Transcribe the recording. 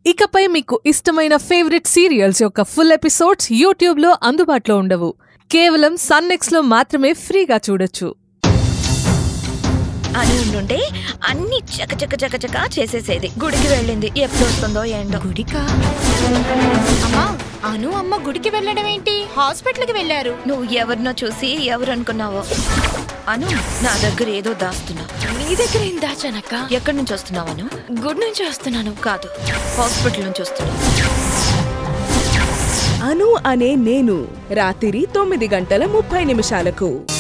ఇకపై మీకు ఇష్టమైన ఫేవరెట్ సీరియల్స్ యొక్క ఫుల్ ఎపిసోడ్స్ యూట్యూబ్లో అందుబాటులో ఉండవు కేవలం సన్నెక్స్లో మాత్రమే ఫ్రీగా చూడొచ్చు అని ఉండుంటే అన్ని చకచక చకచక చేసేసేది గుడికి వెళ్ళింది ఎప్పుడు వస్తుందో ఏంటో గుడికా అమ్మా అను అమ్మ గుడికి వెళ్ళడం ఏంటి హాస్పిటల్కి వెళ్ళారు నువ్వు ఎవరినో చూసి ఎవరు అనుకున్నావో అను నా దగ్గర ఏదో దాస్తున్నావు నీ దగ్గర ఏం దాచానక్క ఎక్కడి నుంచి వస్తున్నావు అను గుడి నుంచి వస్తున్నాను కాదు హాస్పిటల్ నుంచి వస్తున్నావు అను అనే నేను రాత్రి తొమ్మిది గంటల ముప్పై నిమిషాలకు